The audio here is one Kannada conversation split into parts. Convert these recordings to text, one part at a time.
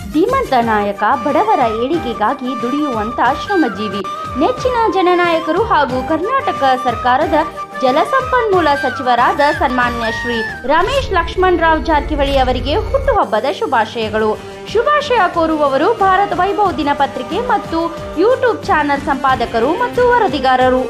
ಧೀಮಂತ ನಾಯಕ ಬಡವರ ಏಳಿಗೆಗಾಗಿ ದುಡಿಯುವಂತ ಶ್ರಮಜೀವಿ ನೆಚ್ಚಿನ ಜನನಾಯಕರು ಹಾಗೂ ಕರ್ನಾಟಕ ಸರ್ಕಾರದ ಜಲಸಂಪನ್ಮೂಲ ಸಚಿವರಾದ ಸನ್ಮಾನ್ಯ ಶ್ರೀ ರಮೇಶ್ ಲಕ್ಷ್ಮಣ್ ರಾವ್ ಜಾರಕಿಹೊಳಿ ಅವರಿಗೆ ಹುಟ್ಟುಹಬ್ಬದ ಶುಭಾಶಯಗಳು ಶುಭಾಶಯ ಕೋರುವವರು ಭಾರತ ವೈಭವ್ ದಿನಪತ್ರಿಕೆ ಮತ್ತು ಯೂಟ್ಯೂಬ್ ಚಾನೆಲ್ ಸಂಪಾದಕರು ಮತ್ತು ವರದಿಗಾರರು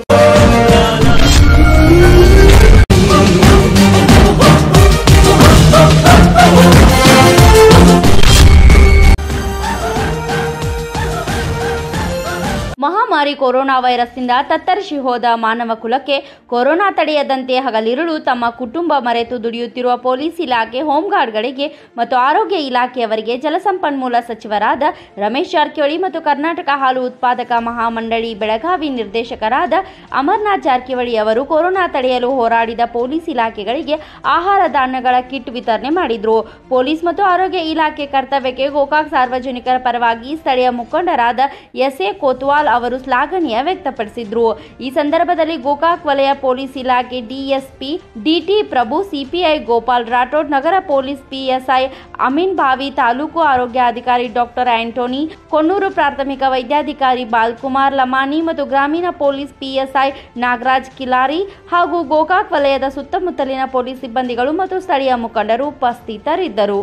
ಮಹಾಮಾರಿ ಕೊರೋನಾ ವೈರಸ್ನಿಂದ ತತ್ತರಿಸಿ ಹೋದ ಮಾನವ ಕುಲಕ್ಕೆ ಕೊರೋನಾ ತಡೆಯದಂತೆ ಹಗಲಿರುಳು ತಮ್ಮ ಕುಟುಂಬ ಮರೆತು ದುಡಿಯುತ್ತಿರುವ ಪೊಲೀಸ್ ಇಲಾಖೆ ಹೋಂಗಾರ್ಡ್ಗಳಿಗೆ ಮತ್ತು ಆರೋಗ್ಯ ಇಲಾಖೆಯವರಿಗೆ ಜಲಸಂಪನ್ಮೂಲ ಸಚಿವರಾದ ರಮೇಶ್ ಜಾರಕಿಹೊಳಿ ಮತ್ತು ಕರ್ನಾಟಕ ಹಾಲು ಉತ್ಪಾದಕ ಮಹಾಮಂಡಳಿ ಬೆಳಗಾವಿ ನಿರ್ದೇಶಕರಾದ ಅಮರ್ನಾಥ್ ಜಾರಕಿಹೊಳಿ ಅವರು ಕೊರೋನಾ ತಡೆಯಲು ಹೋರಾಡಿದ ಪೊಲೀಸ್ ಇಲಾಖೆಗಳಿಗೆ ಆಹಾರ ಧಾನ್ಯಗಳ ಕಿಟ್ ವಿತರಣೆ ಮಾಡಿದರು ಪೊಲೀಸ್ ಮತ್ತು ಆರೋಗ್ಯ ಇಲಾಖೆ ಕರ್ತವ್ಯಕ್ಕೆ ಗೋಕಾಕ್ ಸಾರ್ವಜನಿಕರ ಪರವಾಗಿ ಸ್ಥಳೀಯ ಮುಖಂಡರಾದ ಎಸ್ ಎ ಕೋತ್ವಾಲ್ ಅವರು ಶ್ಲಾಘನೀಯ ವ್ಯಕ್ತಪಡಿಸಿದ್ರು ಈ ಸಂದರ್ಭದಲ್ಲಿ ಗೋಕಾಕ್ ವಲಯ ಪೊಲೀಸ್ ಇಲಾಖೆ DSP DT Prabhu CPI Gopal Rathod ನಗರ ಪೊಲೀಸ್ ಪಿಎಸ್ಐ ಅಮೀನ್ ಭಾವಿ ತಾಲೂಕು ಆರೋಗ್ಯಾಧಿಕಾರಿ ಡಾಕ್ಟರ್ ಆಂಟೋನಿ ಕೊಣ್ಣೂರು ಪ್ರಾಥಮಿಕ ವೈದ್ಯಾಧಿಕಾರಿ ಬಾಲ್ಕುಮಾರ್ ಲಮಾನಿ ಮತ್ತು ಗ್ರಾಮೀಣ ಪೊಲೀಸ್ ಪಿಎಸ್ಐ ನಾಗರಾಜ್ ಕಿಲಾರಿ ಹಾಗೂ ಗೋಕಾಕ್ ವಲಯದ ಸುತ್ತಮುತ್ತಲಿನ ಪೊಲೀಸ್ ಸಿಬ್ಬಂದಿಗಳು ಮತ್ತು ಸ್ಥಳೀಯ ಮುಖಂಡರು ಉಪಸ್ಥಿತರಿದ್ದರು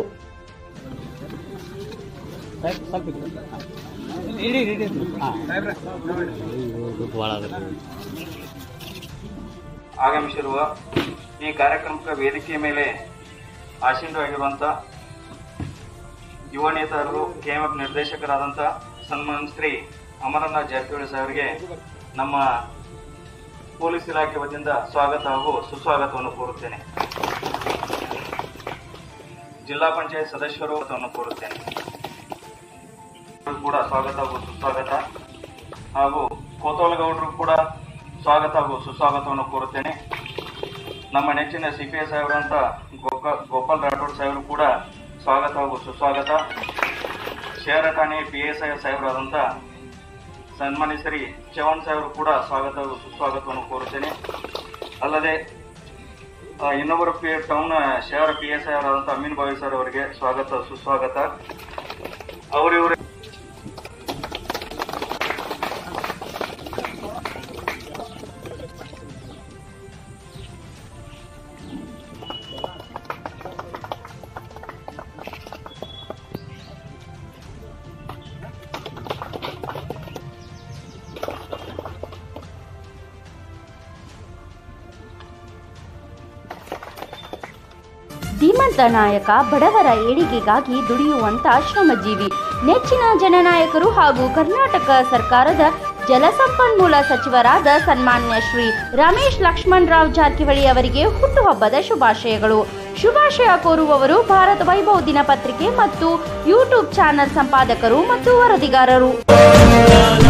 ಇಡಿ ಇಡಿ ಹಾಂ ಆಗಮಿಸಿರುವ ಈ ಕಾರ್ಯಕ್ರಮಕ್ಕೆ ವೇದಿಕೆಯ ಮೇಲೆ ಆಸೀನರಾಗಿರುವಂಥ ಯುವ ನೇತಾರರು ಕೆಎಂಎಫ್ ನಿರ್ದೇಶಕರಾದಂಥ ಸನ್ಮಾನ್ ಶ್ರೀ ಅಮರನಾಥ್ ಜಾರಕಿಹೊಳಿ ಸಾಹೇಬರಿಗೆ ನಮ್ಮ ಪೊಲೀಸ್ ಇಲಾಖೆ ವತಿಯಿಂದ ಸ್ವಾಗತ ಹಾಗೂ ಸುಸ್ವಾಗತವನ್ನು ಕೋರುತ್ತೇನೆ ಜಿಲ್ಲಾ ಪಂಚಾಯತ್ ಸದಸ್ಯರು ಅನ್ನು ಕೋರುತ್ತೇನೆ ಕೂಡ ಸ್ವಾಗತ ಹಾಗೂ ಸುಸ್ವಾಗತ ಹಾಗೂ ಕೋತೋಲಗೌಡರು ಕೂಡ ಸ್ವಾಗತ ಹಾಗೂ ಸುಸ್ವಾಗತವನ್ನು ಕೋರುತ್ತೇನೆ ನಮ್ಮ ನೆಚ್ಚಿನ ಸಿ ಪಿ ಎಸ್ ಸಾಹೇಬರಂತ ಗೋಕಾ ಗೋಪಾಲ್ ರಾಠೋಡ್ ಸಾಹೇಬರು ಕೂಡ ಸ್ವಾಗತ ಹಾಗೂ ಸುಸ್ವಾಗತ ಶಹರ ಠಾಣೆ ಪಿ ಎಸ್ ಐ ಸಾಹೇಬರಾದಂಥ ಸನ್ಮಾನ್ಯ ಶ್ರೀ ಚವನ್ ಸಾಹೇಬರು ಕೂಡ ಸ್ವಾಗತ ಹಾಗೂ ಸುಸ್ವಾಗತವನ್ನು ಕೋರುತ್ತೇನೆ ಅಲ್ಲದೆ ಆ, ಇನ್ನೊಬ್ಬರು ಪಿ ಟೌನ್ ಶಹರ ಪಿ ಎಸ್ ಐ ಅವರಾದಂಥ ಅಮೀನ್ ಬಾವಿ ಸರ್ ಅವರಿಗೆ ಸ್ವಾಗತ ಸುಸ್ವಾಗತ ಅವರಿವರು ಧೀಮಂತ ನಾಯಕ ಬಡವರ ಏಳಿಗೆಗಾಗಿ ದುಡಿಯುವಂತ ಶ್ರಮಜೀವಿ ನೆಚ್ಚಿನ ಜನನಾಯಕರು ಹಾಗೂ ಕರ್ನಾಟಕ ಸರ್ಕಾರದ ಜಲಸಂಪನ್ಮೂಲ ಸಚಿವರಾದ ಸನ್ಮಾನ್ಯ ಶ್ರೀ ರಮೇಶ್ ಲಕ್ಷ್ಮಣ್ ರಾವ್ ಜಾರಕಿಹೊಳಿ ಅವರಿಗೆ ಹುಟ್ಟುಹಬ್ಬದ ಶುಭಾಶಯಗಳು ಶುಭಾಶಯ ಕೋರುವವರು ಭಾರತ ವೈಭವ್ ದಿನಪತ್ರಿಕೆ ಮತ್ತು ಯೂಟ್ಯೂಬ್ ಚಾನೆಲ್ ಸಂಪಾದಕರು ಮತ್ತು ವರದಿಗಾರರು